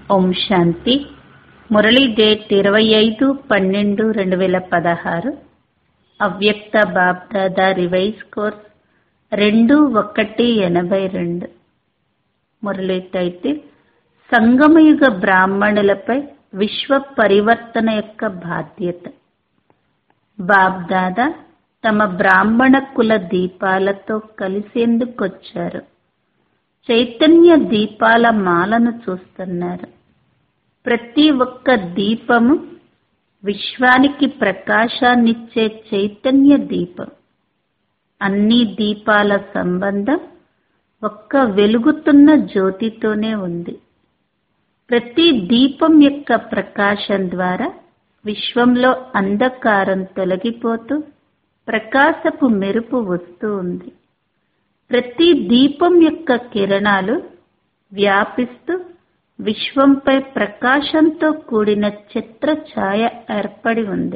ఓం శాంతి Murali date ఇరవై ఐదు పన్నెండు రెండు వేల పదహారు అవ్యక్త బాబ్దాదా రివైజ్ కోర్స్ రెండు ఒకటి ఎనభై రెండు మురళీ టైటిల్ సంగమయుగ బ్రాహ్మణులపై విశ్వ పరివర్తన యొక్క బాధ్యత బాబ్దాదా తమ బ్రాహ్మణ కుల దీపాలతో కలిసేందుకొచ్చారు చైతన్య దీపాల మాలను చూస్తున్నారు ప్రతి ఒక్క దీపము విశ్వానికి ప్రకాశాన్నిచ్చే చైతన్య దీపం అన్ని దీపాల సంబంధం ఒక్క వెలుగుతున్న జ్యోతితోనే ఉంది ప్రతి దీపం యొక్క ప్రకాశం ద్వారా విశ్వంలో అంధకారం తొలగిపోతూ ప్రకాశపు మెరుపు వస్తూ ఉంది ప్రతి దీపం యొక్క కిరణాలు వ్యాపిస్తూ విశ్వంపై ప్రకాశంతో కూడిన చిత్ర ఛాయ ఏర్పడి ఉంది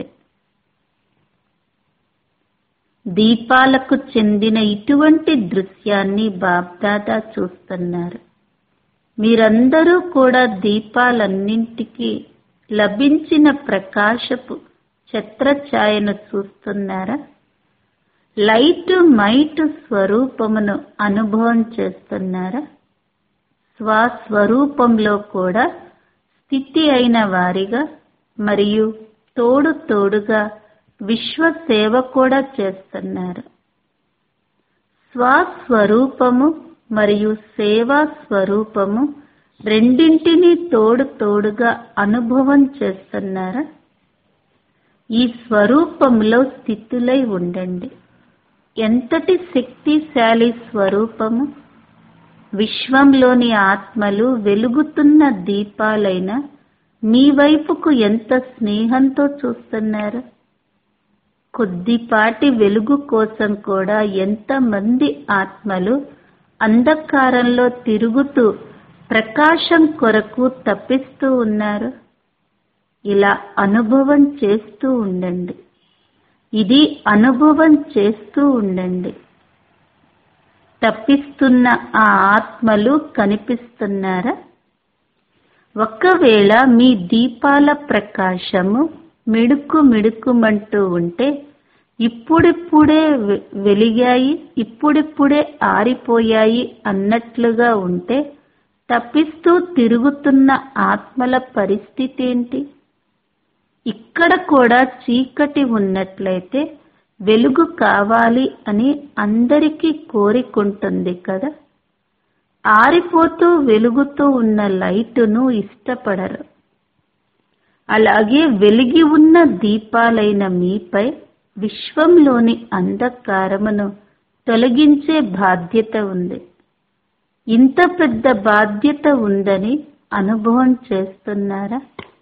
దీపాలకు చెందిన ఇటువంటి దృశ్యాన్ని బాబ్దాదా చూస్తున్నారు మీరందరూ కూడా దీపాలన్నింటికి లభించిన ప్రకాశపు ఛత్రఛాయను చూస్తున్నారా లైట్ మైట్ స్వరూపమును అనుభవం చేస్తున్నారా స్వస్వరూపంలో కూడా స్థితి అయిన వారిగా మరియు తోడు తోడుగా విశ్వ సేవ కూడా చేస్తున్నారు స్వస్వరూపము మరియు సేవా స్వరూపము రెండింటినీ తోడు తోడుగా అనుభవం చేస్తున్నారా ఈ స్వరూపంలో స్థితులై ఉండండి ఎంతటి శక్తిశాలి స్వరూపము విశ్వంలోని ఆత్మలు వెలుగుతున్న దీపాలైన మీ వైపుకు ఎంత స్నేహంతో చూస్తున్నారు కొద్దిపాటి వెలుగు కోసం కూడా ఎంతమంది ఆత్మలు అంధకారంలో తిరుగుతూ ప్రకాశం కొరకు తప్పిస్తూ ఉన్నారు ఇలా అనుభవం చేస్తూ ఉండండి ఇది అనుభవం చేస్తూ ఉండండి తప్పిస్తున్న ఆ ఆత్మలు కనిపిస్తున్నారా ఒకవేళ మీ దీపాల ప్రకాశము మిడుకు మిడుకుమంటూ ఉంటే ఇప్పుడిప్పుడే వెలిగాయి ఇప్పుడిప్పుడే ఆరిపోయాయి అన్నట్లుగా ఉంటే తప్పిస్తూ తిరుగుతున్న ఆత్మల పరిస్థితి ఏంటి ఇక్కడ కూడా చీకటి ఉన్నట్లయితే వెలుగు కావాలి అని అందరికీ కోరికుంటుంది కదా ఆరిపోతూ వెలుగుతూ ఉన్న లైటును ఇష్టపడరు అలాగే వెలిగి ఉన్న దీపాలైన మీపై విశ్వంలోని అంధకారమును తొలగించే బాధ్యత ఉంది ఇంత పెద్ద బాధ్యత ఉందని అనుభవం చేస్తున్నారా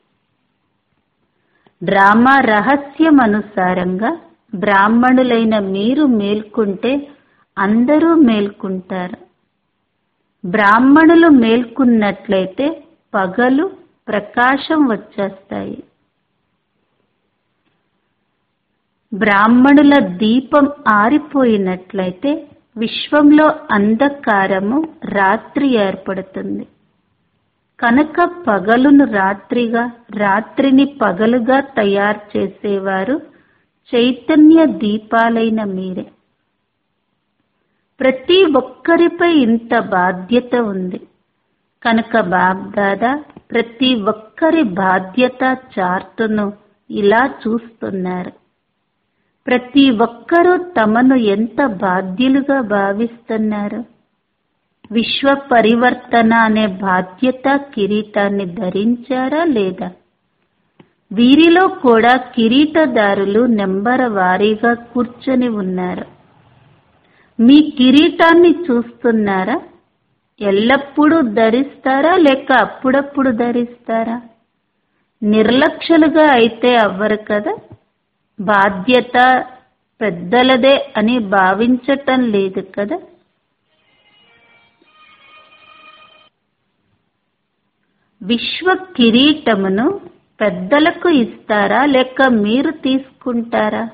డ్రామా రహస్యం అనుసారంగా బ్రాహ్మణులైన మీరు మేల్కుంటే అందరూ మేల్కుంటారు బ్రాహ్మణులు మేల్కున్నట్లయితే పగలు ప్రకాశం వచ్చేస్తాయి బ్రాహ్మణుల దీపం ఆరిపోయినట్లయితే విశ్వంలో అంధకారము రాత్రి ఏర్పడుతుంది కనుక పగలును రాత్రిగా రాత్రిని పగలుగా తయారు చేసేవారు చైతన్య దీపాలైన మీరే ప్రతి ఒక్కరిపై ఇంత బాధ్యత ఉంది కనుక బాబ్దాదా ప్రతి ఒక్కరి బాధ్యత చార్టును ఇలా చూస్తున్నారు ప్రతి ఒక్కరూ తమను ఎంత బాధ్యులుగా భావిస్తున్నారు విశ్వ పరివర్తన అనే బాధ్యత కిరీటాన్ని ధరించారా లేదా వీరిలో కూడా కిరీటదారులు నెంబర వారీగా కూర్చొని ఉన్నారు మీ కిరీటాన్ని చూస్తున్నారా ఎల్లప్పుడూ ధరిస్తారా లేక అప్పుడప్పుడు ధరిస్తారా నిర్లక్ష్యులుగా అయితే అవ్వరు కదా బాధ్యత పెద్దలదే అని భావించటం లేదు కదా విశ్వ కిరీటమును పెద్దలకు ఇస్తారా లేక మీరు తీసుకుంటారా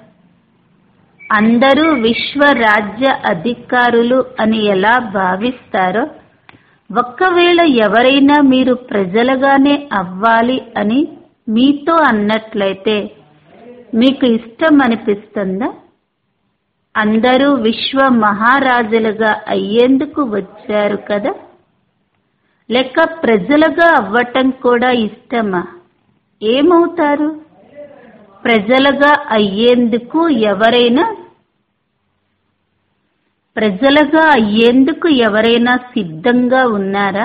అందరూ విశ్వ రాజ్య అధికారులు అని ఎలా భావిస్తారో ఒక్కవేళ ఎవరైనా మీరు ప్రజలుగానే అవ్వాలి అని మీతో అన్నట్లయితే మీకు ఇష్టం అనిపిస్తుందా అందరూ విశ్వ మహారాజులుగా అయ్యేందుకు వచ్చారు కదా లేక ప్రజలుగా అవ్వటం కూడా ఇష్టమా ఏమవుతారు ప్రజలుగా అయ్యేందుకు ఎవరైనా ప్రజలుగా అయ్యేందుకు ఎవరైనా సిద్ధంగా ఉన్నారా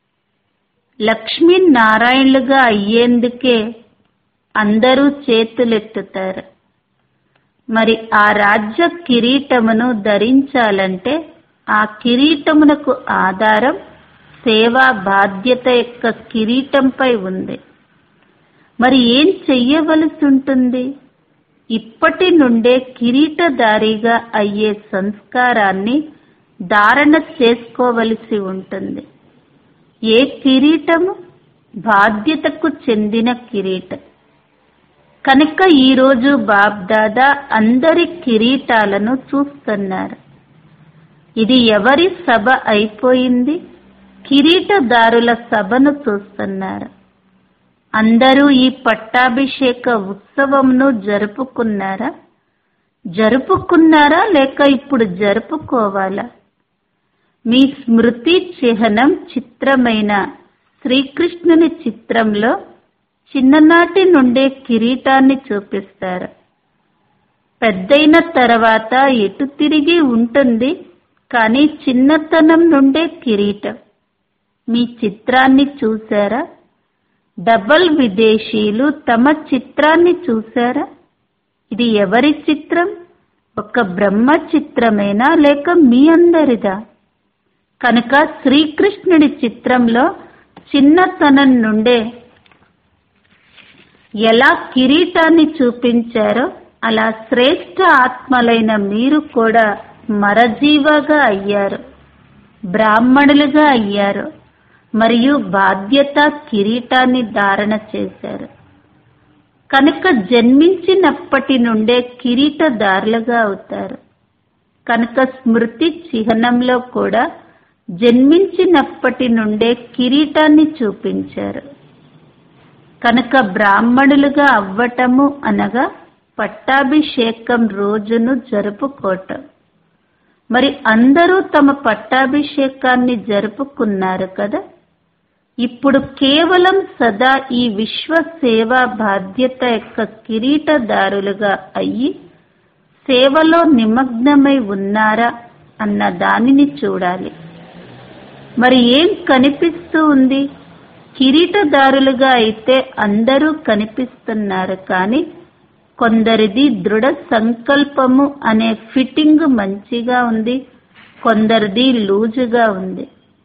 లక్ష్మీనారాయణులుగా అయ్యేందుకే అందరూ చేతులెత్తుతారు మరి ఆ రాజ్య కిరీటమును ధరించాలంటే ఆ కిరీటమునకు ఆధారం సేవా బాధ్యత యొక్క కిరీటంపై ఉంది మరి ఏం చెయ్యవలసి ఉంటుంది ఇప్పటి నుండే కిరీటధారిగా అయ్యే సంస్కారాన్ని ధారణ చేసుకోవలసి ఉంటుంది ఏ కిరీటము బాధ్యతకు చెందిన కిరీటం కనుక ఈరోజు బాబ్దాదా అందరి కిరీటాలను చూస్తున్నారు ఇది ఎవరి సభ అయిపోయింది కిరీటదారుల సభను చూస్తున్నారు అందరూ ఈ పట్టాభిషేక ఉత్సవంను జరుపుకున్నారా జరుపుకున్నారా లేక ఇప్పుడు జరుపుకోవాలా మీ స్మృతి చిహ్నం చిత్రమైన శ్రీకృష్ణుని చిత్రంలో చిన్ననాటి నుండే కిరీటాన్ని చూపిస్తారు పెద్దయిన తర్వాత ఎటు తిరిగి ఉంటుంది కానీ చిన్నతనం నుండే కిరీటం మీ చిత్రాన్ని చూశారా డబల్ విదేశీయులు తమ చిత్రాన్ని చూశారా ఇది ఎవరి చిత్రం ఒక బ్రహ్మ చిత్రమేనా లేక మీ అందరిదా కనుక శ్రీకృష్ణుడి చిత్రంలో చిన్నతనం నుండే ఎలా కిరీటాన్ని చూపించారో అలా శ్రేష్ఠ ఆత్మలైన మీరు కూడా మరజీవగా అయ్యారు బ్రాహ్మణులుగా అయ్యారు మరియు బాధ్యత కిరీటాన్ని ధారణ చేశారు కనుక జన్మించినప్పటి నుండే కిరీటదారులుగా అవుతారు కనుక స్మృతి చిహ్నంలో కూడా జన్మించినప్పటి నుండే కిరీటాన్ని చూపించారు కనుక బ్రాహ్మణులుగా అవ్వటము అనగా పట్టాభిషేకం రోజును జరుపుకోవటం మరి అందరూ తమ పట్టాభిషేకాన్ని జరుపుకున్నారు కదా ఇప్పుడు కేవలం సదా ఈ విశ్వ సేవా బాధ్యత యొక్క కిరీటదారులుగా అయ్యి సేవలో నిమగ్నమై ఉన్నారా అన్న దానిని చూడాలి మరి ఏం కనిపిస్తూ ఉంది కిరీటదారులుగా అయితే అందరూ కనిపిస్తున్నారు కానీ కొందరిది దృఢ సంకల్పము అనే ఫిట్టింగ్ మంచిగా ఉంది కొందరిది లూజుగా ఉంది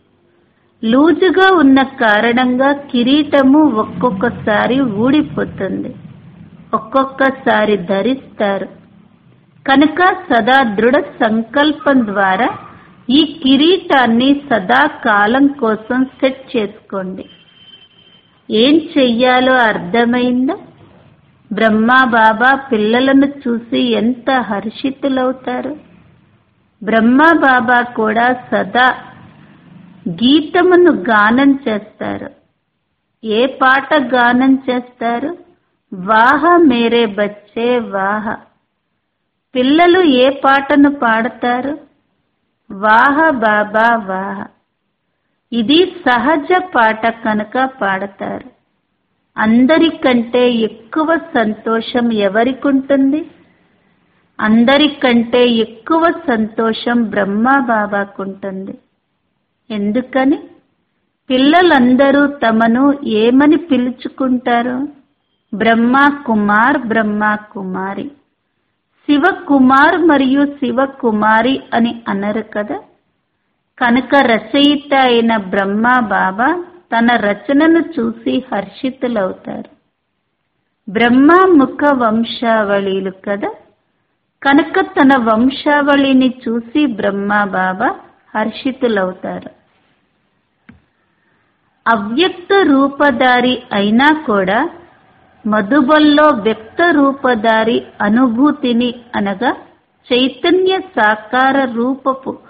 లూజుగా ఉన్న కారణంగా కిరీటము ఒక్కొక్కసారి ఊడిపోతుంది ఒక్కొక్కసారి ధరిస్తారు కనుక సదా దృఢ సంకల్పం ద్వారా ఈ కిరీటాన్ని సదా కాలం కోసం సెట్ చేసుకోండి ఏం చెయ్యాలో అర్థమైందా బ్రహ్మా బాబా పిల్లలను చూసి ఎంత హర్షితులవుతారు బ్రహ్మా బాబా కూడా సదా గీతమును గానం చేస్తారు ఏ పాట గానం చేస్తారు వాహ మేరే బచ్చే వాహ పిల్లలు ఏ పాటను పాడతారు వాహ బాబా వాహ ఇది సహజ పాట కనుక పాడతారు అందరికంటే ఎక్కువ సంతోషం ఎవరికుంటుంది అందరికంటే ఎక్కువ సంతోషం బ్రహ్మా బాబాకుంటుంది ఎందుకని పిల్లలందరూ తమను ఏమని పిలుచుకుంటారు బ్రహ్మ కుమార్ బ్రహ్మ కుమారి శివ కుమార్ మరియు శివ కుమారి అని అనరు కదా కనుక రచయిత అయిన బ్రహ్మ బాబా తన రచనను చూసి హర్షితులవుతారు బ్రహ్మ ముఖ వంశావళిలు కదా కనుక తన వంశావళిని చూసి బ్రహ్మ బాబా హర్షితులవుతారు అవ్యక్త రూపధారి అయినా కూడా మధుబల్లో వ్యక్త రూపధారి అనుభూతిని అనగా చైతన్య సాకార రూపపు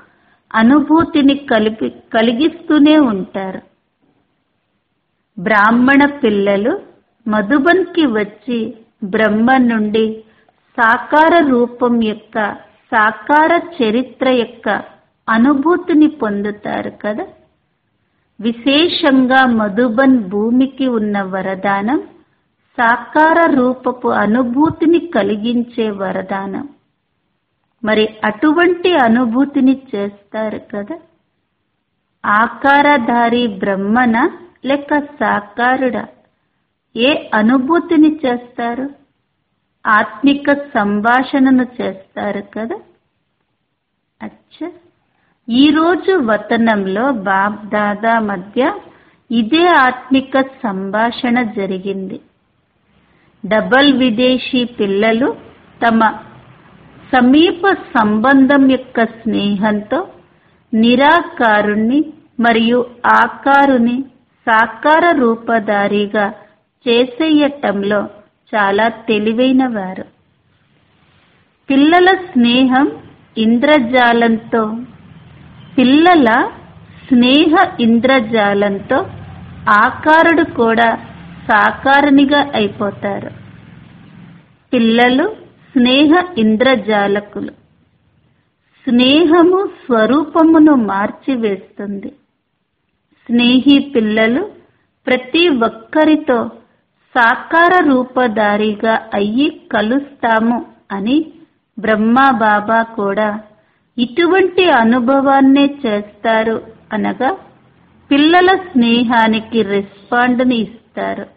అనుభూతిని కలిపి కలిగిస్తూనే ఉంటారు బ్రాహ్మణ పిల్లలు మధుబన్కి వచ్చి బ్రహ్మ నుండి సాకార రూపం యొక్క సాకార చరిత్ర యొక్క అనుభూతిని పొందుతారు కదా విశేషంగా మధుబన్ భూమికి ఉన్న వరదానం సాకార రూపపు అనుభూతిని కలిగించే వరదానం మరి అటువంటి అనుభూతిని చేస్తారు కదా ఆకారధారి బ్రహ్మన లేక సాకారుడా ఏ అనుభూతిని చేస్తారు ఆత్మిక సంభాషణను చేస్తారు కదా అచ్చ ఈరోజు వతనంలో బాబ్ దాదా మధ్య ఇదే ఆత్మిక సంభాషణ జరిగింది డబల్ విదేశీ పిల్లలు తమ సమీప సంబంధం యొక్క స్నేహంతో నిరాకారుణ్ణి మరియు ఆకారుని సాకార రూపధారిగా చేసేయటంలో చాలా తెలివైన వారు పిల్లల స్నేహం ఇంద్రజాలంతో పిల్లల స్నేహ ఇంద్రజాలంతో ఆకారుడు కూడా సాకారునిగా అయిపోతారు పిల్లలు స్నేహ ఇంద్రజాలకులు స్నేహము స్వరూపమును మార్చివేస్తుంది స్నేహి పిల్లలు ప్రతి ఒక్కరితో సాకార రూపధారిగా అయ్యి కలుస్తాము అని బ్రహ్మా బాబా కూడా ఇటువంటి అనుభవాన్నే చేస్తారు అనగా పిల్లల స్నేహానికి రెస్పాండ్ని ఇస్తారు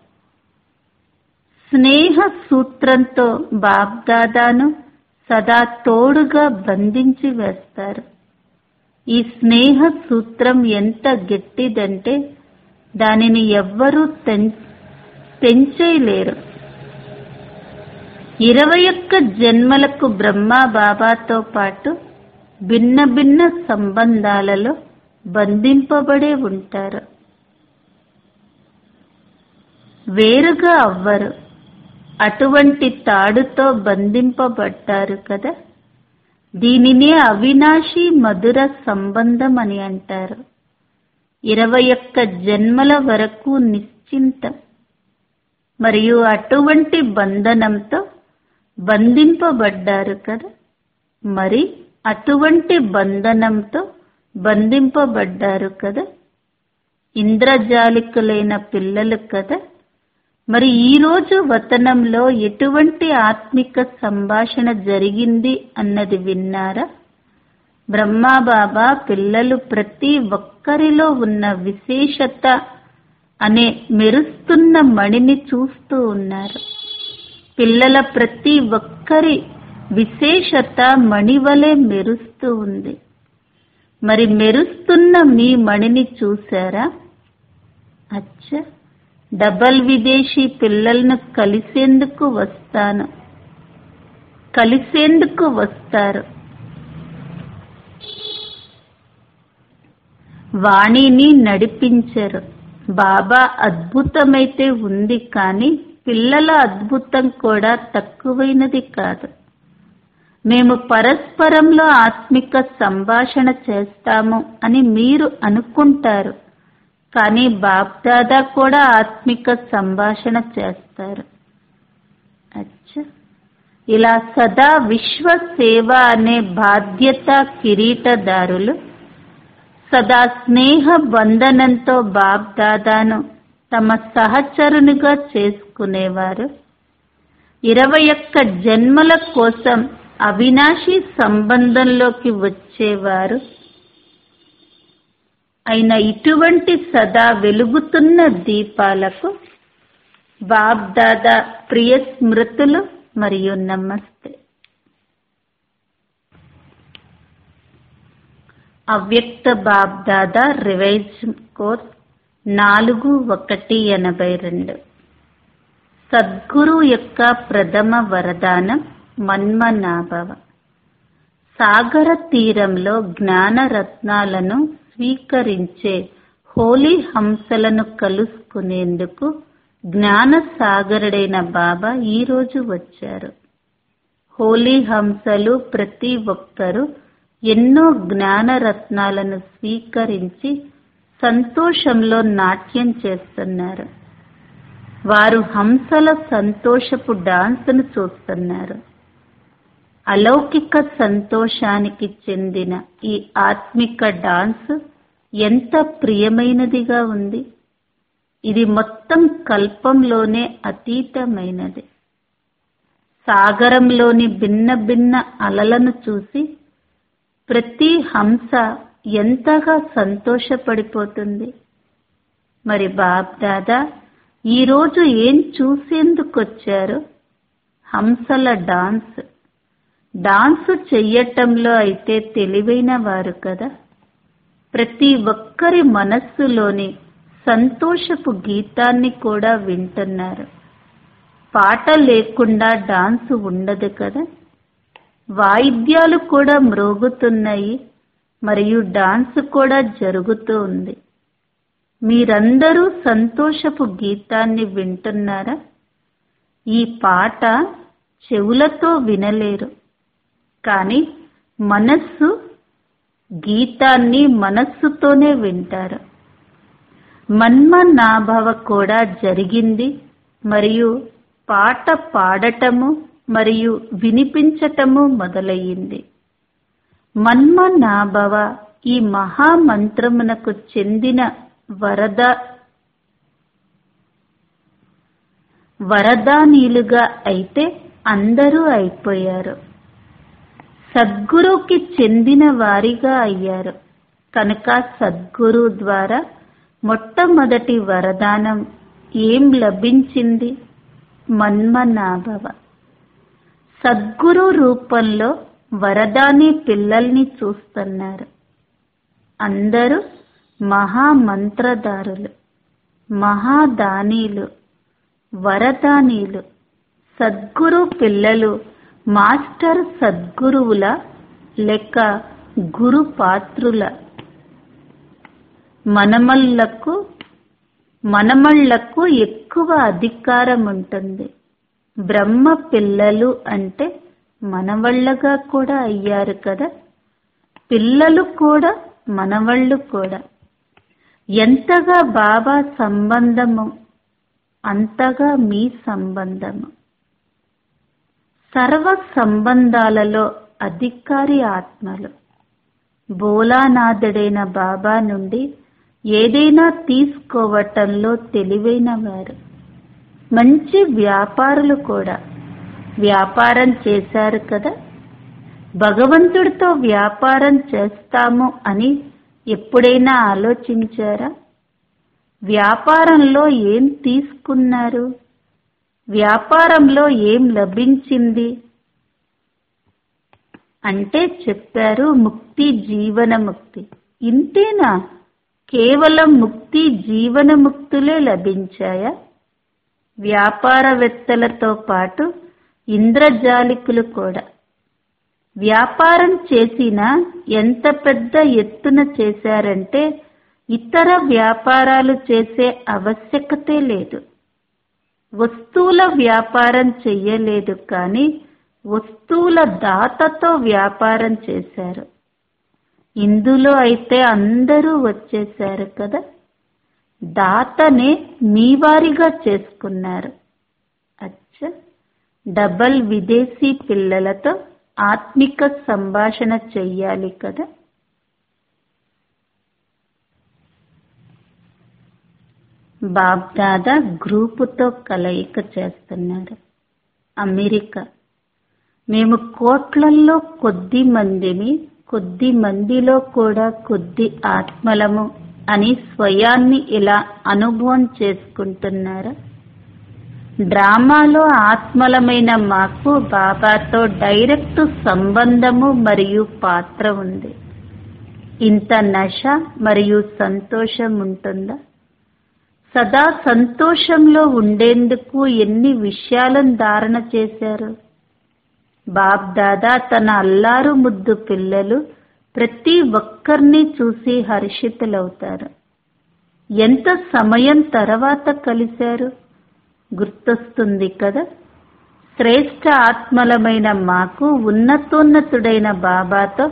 స్నేహ సూత్రంతో బాబ్దాదాను సదా తోడుగా బంధించి వేస్తారు ఈ స్నేహ సూత్రం ఎంత గట్టిదంటే దానిని ఎవ్వరూ తెంచేయలేరు ఇరవై ఒక్క జన్మలకు బ్రహ్మా బాబాతో పాటు భిన్న భిన్న సంబంధాలలో బంధింపబడే ఉంటారు వేరుగా అవ్వరు అటువంటి తాడుతో బంధింపబడ్డారు కదా దీనినే అవినాశి మధుర సంబంధం అని అంటారు ఇరవై ఒక్క జన్మల వరకు నిశ్చింతం మరియు అటువంటి బంధనంతో బంధింపబడ్డారు కదా మరి అటువంటి బంధనంతో బంధింపబడ్డారు కదా ఇంద్రజాలికులైన పిల్లలు కదా మరి ఈ రోజు వతనంలో ఎటువంటి ఆత్మిక సంభాషణ జరిగింది అన్నది విన్నారా బ్రహ్మాబాబా పిల్లలు ప్రతి ఒక్కరిలో ఉన్న విశేషత అనే మెరుస్తున్న మణిని చూస్తూ ఉన్నారు పిల్లల ప్రతి ఒక్కరి విశేషత మణివలే మెరుస్తూ ఉంది మరి మెరుస్తున్న మీ మణిని చూశారా అచ్చా డబల్ విదేశీ పిల్లలను కలిసేందుకు వస్తాను కలిసేందుకు వస్తారు వాణిని నడిపించరు బాబా అద్భుతమైతే ఉంది కానీ పిల్లల అద్భుతం కూడా తక్కువైనది కాదు మేము పరస్పరంలో ఆత్మిక సంభాషణ చేస్తాము అని మీరు అనుకుంటారు కానీ బాప్దాదా కూడా ఆత్మిక సంభాషణ చేస్తారు అచ్చా ఇలా సదా విశ్వ సేవ అనే బాధ్యత కిరీటదారులు సదా స్నేహ బంధనంతో బాబ్దాదాను తమ సహచరునిగా చేసుకునేవారు ఇరవై ఒక్క జన్మల కోసం అవినాశి సంబంధంలోకి వచ్చేవారు అయిన ఇటువంటి సదా వెలుగుతున్న దీపాలకు బాబ్దాదా ప్రియ స్మృతులు మరియు నమస్తే అవ్యక్త బాబ్దాదా రివైజ్ కోర్స్ నాలుగు ఒకటి ఎనభై రెండు సద్గురు యొక్క ప్రథమ వరదానం మన్మనాభవ సాగర తీరంలో జ్ఞాన రత్నాలను స్వీకరించే హోలీ హంసలను కలుసుకునేందుకు జ్ఞాన సాగరుడైన బాబా ఈరోజు వచ్చారు హోలీ హంసలు ప్రతి ఒక్కరూ ఎన్నో జ్ఞానరత్నాలను స్వీకరించి సంతోషంలో నాట్యం చేస్తున్నారు వారు హంసల సంతోషపు డాన్సును చూస్తున్నారు అలౌకిక సంతోషానికి చెందిన ఈ ఆత్మిక డాన్స్ ఎంత ప్రియమైనదిగా ఉంది ఇది మొత్తం కల్పంలోనే అతీతమైనది సాగరంలోని భిన్న భిన్న అలలను చూసి ప్రతి హంస ఎంతగా సంతోషపడిపోతుంది మరి బాబ్ దాదా ఈరోజు ఏం చూసేందుకొచ్చారు హంసల డాన్స్ డాన్స్ చెయ్యటంలో అయితే తెలివైన వారు కదా ప్రతి ఒక్కరి మనస్సులోని సంతోషపు గీతాన్ని కూడా వింటున్నారు పాట లేకుండా డాన్స్ ఉండదు కదా వాయిద్యాలు కూడా మ్రోగుతున్నాయి మరియు డాన్స్ కూడా జరుగుతూ ఉంది మీరందరూ సంతోషపు గీతాన్ని వింటున్నారా ఈ పాట చెవులతో వినలేరు కానీ మనస్సు గీతాన్ని మనస్సుతోనే వింటారు మన్మనాభవ కూడా జరిగింది మరియు పాట పాడటము మరియు వినిపించటము మొదలయ్యింది మన్మనాభవ ఈ మహామంత్రమునకు చెందిన వరద వరదానీలుగా అయితే అందరూ అయిపోయారు సద్గురుకి చెందిన వారిగా అయ్యారు కనుక సద్గురు ద్వారా మొట్టమొదటి వరదానం ఏం లభించింది మన్మనాభవ సద్గురు రూపంలో వరదాని పిల్లల్ని చూస్తున్నారు అందరూ మహామంత్రదారులు మహాదానీలు వరదానీలు సద్గురు పిల్లలు మాస్టర్ సద్గురువుల లేక గురు పాత్రుల మనమళ్లకు మనమళ్లకు ఎక్కువ అధికారం ఉంటుంది బ్రహ్మ పిల్లలు అంటే మనవళ్ళగా కూడా అయ్యారు కదా పిల్లలు కూడా మనవళ్ళు కూడా ఎంతగా బాబా సంబంధము అంతగా మీ సంబంధము సర్వ సంబంధాలలో అధికారి ఆత్మలు బోలానాథుడైన బాబా నుండి ఏదైనా తీసుకోవటంలో తెలివైన వారు మంచి వ్యాపారులు కూడా వ్యాపారం చేశారు కదా భగవంతుడితో వ్యాపారం చేస్తాము అని ఎప్పుడైనా ఆలోచించారా వ్యాపారంలో ఏం తీసుకున్నారు వ్యాపారంలో ఏం లభించింది అంటే చెప్పారు ముక్తి జీవన ముక్తి ఇంతేనా కేవలం ముక్తి జీవన ముక్తులే లభించాయా వ్యాపారవేత్తలతో పాటు ఇంద్రజాలికులు కూడా వ్యాపారం చేసిన ఎంత పెద్ద ఎత్తున చేశారంటే ఇతర వ్యాపారాలు చేసే ఆవశ్యకతే లేదు వస్తువుల వ్యాపారం చెయ్యలేదు కానీ వస్తువుల దాతతో వ్యాపారం చేశారు ఇందులో అయితే అందరూ వచ్చేశారు కదా దాతనే మీ వారిగా చేసుకున్నారు అచ్చ డబల్ విదేశీ పిల్లలతో ఆత్మిక సంభాషణ చెయ్యాలి కదా బాబ్దాదా గ్రూపుతో కలయిక చేస్తున్నారు అమెరికా మేము కోట్లల్లో కొద్ది మందిని కొద్ది మందిలో కూడా కొద్ది ఆత్మలము అని స్వయాన్ని ఇలా అనుభవం చేసుకుంటున్నారా డ్రామాలో ఆత్మలమైన మాకు బాబాతో డైరెక్ట్ సంబంధము మరియు పాత్ర ఉంది ఇంత నశ మరియు సంతోషం ఉంటుందా సదా సంతోషంలో ఉండేందుకు ఎన్ని విషయాలను ధారణ చేశారు బాబ్ దాదా తన అల్లారు ముద్దు పిల్లలు ప్రతి ఒక్కరిని చూసి హర్షితులవుతారు ఎంత సమయం తర్వాత కలిశారు గుర్తొస్తుంది కదా శ్రేష్ఠ ఆత్మలమైన మాకు ఉన్నతోన్నతుడైన బాబాతో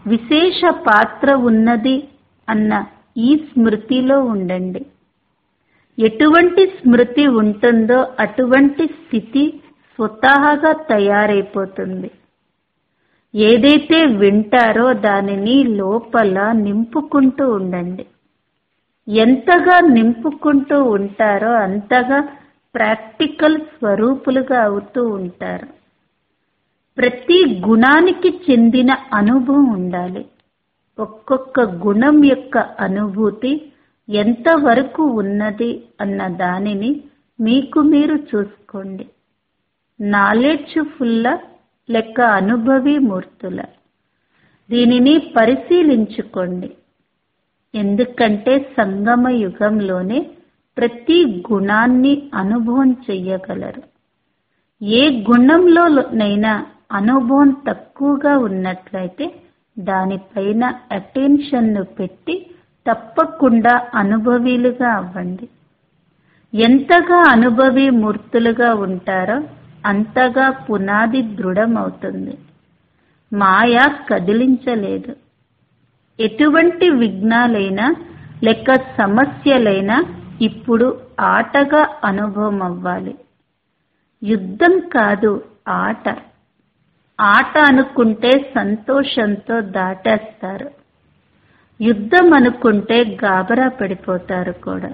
విశేష పాత్ర ఉన్నది అన్న ఈ స్మృతిలో ఉండండి ఎటువంటి స్మృతి ఉంటుందో అటువంటి స్థితి స్వతహాగా తయారైపోతుంది ఏదైతే వింటారో దానిని లోపల నింపుకుంటూ ఉండండి ఎంతగా నింపుకుంటూ ఉంటారో అంతగా ప్రాక్టికల్ స్వరూపులుగా అవుతూ ఉంటారు ప్రతి గుణానికి చెందిన అనుభవం ఉండాలి ఒక్కొక్క గుణం యొక్క అనుభూతి ఎంతవరకు ఉన్నది అన్న దానిని మీకు మీరు చూసుకోండి నాలెడ్జ్ ఫుల్ల లెక్క అనుభవి మూర్తుల దీనిని పరిశీలించుకోండి ఎందుకంటే సంగమ యుగంలోనే ప్రతి గుణాన్ని అనుభవం చెయ్యగలరు ఏ గుణంలోనైనా అనుభవం తక్కువగా ఉన్నట్లయితే దానిపైన అటెన్షన్ను పెట్టి తప్పకుండా అనుభవీలుగా అవ్వండి ఎంతగా అనుభవి మూర్తులుగా ఉంటారో అంతగా పునాది దృఢమవుతుంది మాయ కదిలించలేదు ఎటువంటి విఘ్నాలైనా లేక సమస్యలైనా ఇప్పుడు ఆటగా అనుభవం అవ్వాలి యుద్ధం కాదు ఆట ఆట అనుకుంటే సంతోషంతో దాటేస్తారు యుద్ధం అనుకుంటే గాబరా పడిపోతారు కూడా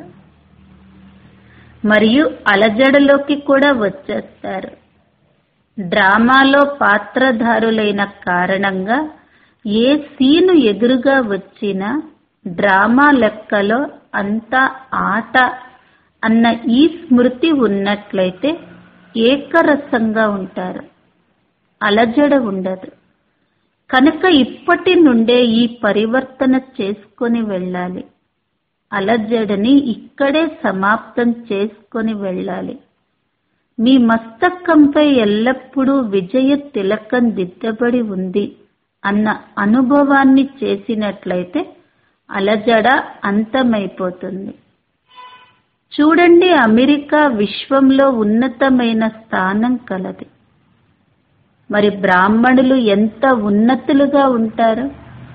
మరియు అలజడలోకి కూడా వచ్చేస్తారు డ్రామాలో పాత్రధారులైన కారణంగా ఏ సీను ఎదురుగా వచ్చినా డ్రామా లెక్కలో అంతా ఆట అన్న ఈ స్మృతి ఉన్నట్లయితే ఏకరసంగా ఉంటారు అలజడ ఉండదు కనుక ఇప్పటి నుండే ఈ పరివర్తన చేసుకొని వెళ్ళాలి అలజడిని ఇక్కడే సమాప్తం చేసుకొని వెళ్ళాలి మీ మస్తకంపై ఎల్లప్పుడూ విజయ తిలకం దిద్దబడి ఉంది అన్న అనుభవాన్ని చేసినట్లయితే అలజడ అంతమైపోతుంది చూడండి అమెరికా విశ్వంలో ఉన్నతమైన స్థానం కలది మరి బ్రాహ్మణులు ఎంత ఉన్నతులుగా ఉంటారు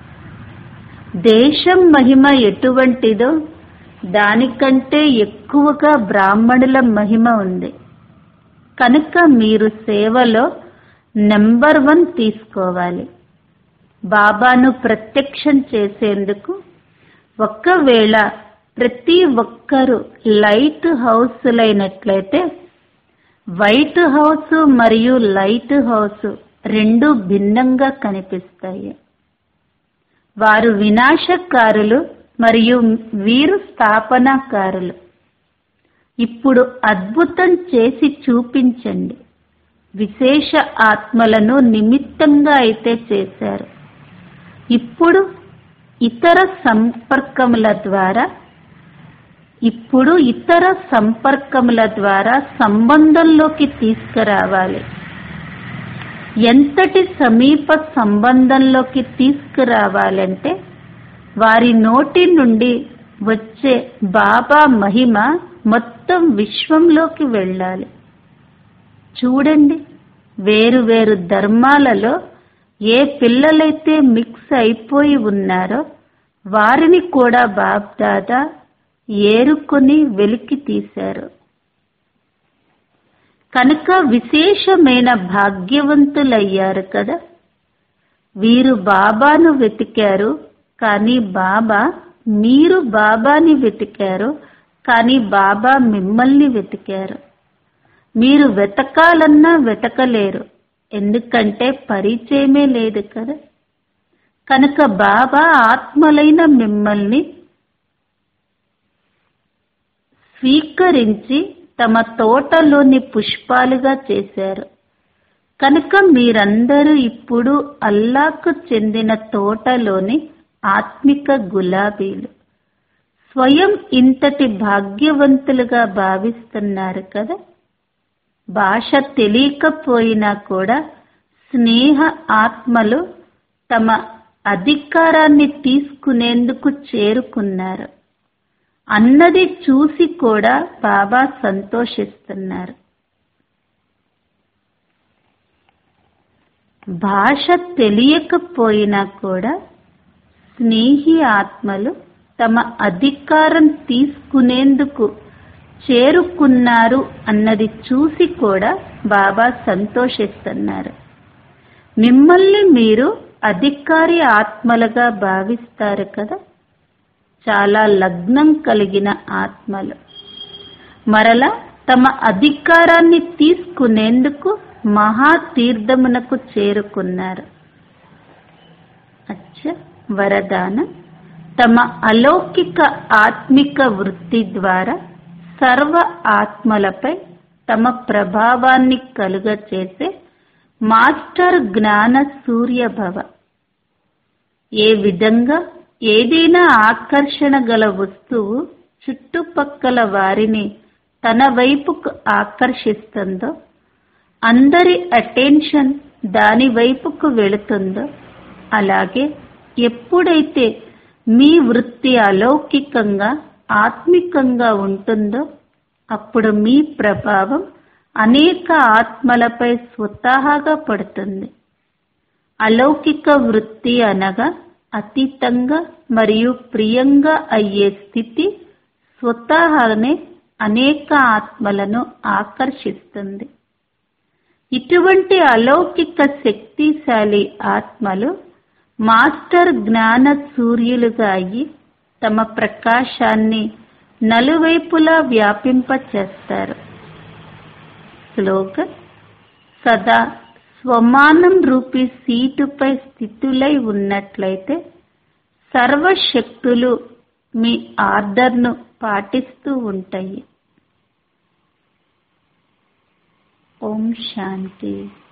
దేశం మహిమ ఎటువంటిదో దానికంటే ఎక్కువగా బ్రాహ్మణుల మహిమ ఉంది కనుక మీరు సేవలో నెంబర్ వన్ తీసుకోవాలి బాబాను ప్రత్యక్షం చేసేందుకు ఒక్కవేళ ప్రతి ఒక్కరూ లైట్ హౌస్లైనట్లయితే వైట్ హౌస్ మరియు లైట్ హౌస్ రెండు భిన్నంగా కనిపిస్తాయి వారు వినాశకారులు మరియు వీరు స్థాపనాకారులు ఇప్పుడు అద్భుతం చేసి చూపించండి విశేష ఆత్మలను నిమిత్తంగా అయితే చేశారు ఇప్పుడు ఇతర సంపర్కముల ద్వారా ఇప్పుడు ఇతర సంపర్కముల ద్వారా సంబంధంలోకి తీసుకురావాలి ఎంతటి సమీప సంబంధంలోకి తీసుకురావాలంటే వారి నోటి నుండి వచ్చే బాబా మహిమ మొత్తం విశ్వంలోకి వెళ్ళాలి చూడండి వేరు వేరు ధర్మాలలో ఏ పిల్లలైతే మిక్స్ అయిపోయి ఉన్నారో వారిని కూడా బాబ్దాదా ఏరుకొని వెలికి తీశారు కనుక విశేషమైన భాగ్యవంతులయ్యారు కదా వీరు బాబాను వెతికారు కానీ బాబా మీరు బాబాని వెతికారు కానీ బాబా మిమ్మల్ని వెతికారు మీరు వెతకాలన్నా వెతకలేరు ఎందుకంటే పరిచయమే లేదు కదా కనుక బాబా ఆత్మలైన మిమ్మల్ని స్వీకరించి తమ తోటలోని పుష్పాలుగా చేశారు కనుక మీరందరూ ఇప్పుడు అల్లాకు చెందిన తోటలోని ఆత్మిక గులాబీలు స్వయం ఇంతటి భాగ్యవంతులుగా భావిస్తున్నారు కదా భాష తెలియకపోయినా కూడా స్నేహ ఆత్మలు తమ అధికారాన్ని తీసుకునేందుకు చేరుకున్నారు అన్నది చూసి కూడా బాబా సంతోషిస్తున్నారు భాష తెలియకపోయినా కూడా స్నేహి ఆత్మలు తమ అధికారం తీసుకునేందుకు చేరుకున్నారు అన్నది చూసి కూడా బాబా సంతోషిస్తున్నారు మిమ్మల్ని మీరు అధికారి ఆత్మలుగా భావిస్తారు కదా చాలా లగ్నం కలిగిన ఆత్మలు మరలా తమ అధికారాన్ని తీసుకునేందుకు మహాతీర్థమునకు చేరుకున్నారు అచ్చ వరదానం తమ అలౌకిక ఆత్మిక వృత్తి ద్వారా సర్వ ఆత్మలపై తమ ప్రభావాన్ని కలుగచేసే మాస్టర్ జ్ఞాన సూర్యభవ ఏ విధంగా ఏదైనా ఆకర్షణ గల వస్తువు చుట్టుపక్కల వారిని తన వైపుకు ఆకర్షిస్తుందో అందరి అటెన్షన్ దాని వైపుకు వెళుతుందో అలాగే ఎప్పుడైతే మీ వృత్తి అలౌకికంగా ఆత్మికంగా ఉంటుందో అప్పుడు మీ ప్రభావం అనేక ఆత్మలపై స్వతహాగా పడుతుంది అలౌకిక వృత్తి అనగా అతీతంగా మరియు ప్రియంగా అయ్యే స్థితి స్వతహానే అనేక ఆత్మలను ఆకర్షిస్తుంది ఇటువంటి అలౌకిక శక్తిశాలి ఆత్మలు మాస్టర్ జ్ఞాన సూర్యులుగా అయ్యి తమ ప్రకాశాన్ని నలువైపులా వ్యాపింపచేస్తారు స్లోగన్ సదా స్వమానం రూపీ సీటుపై స్థితులై ఉన్నట్లయితే సర్వశక్తులు మీ ఆర్డర్ను పాటిస్తూ ఉంటాయి ఓం శాంతి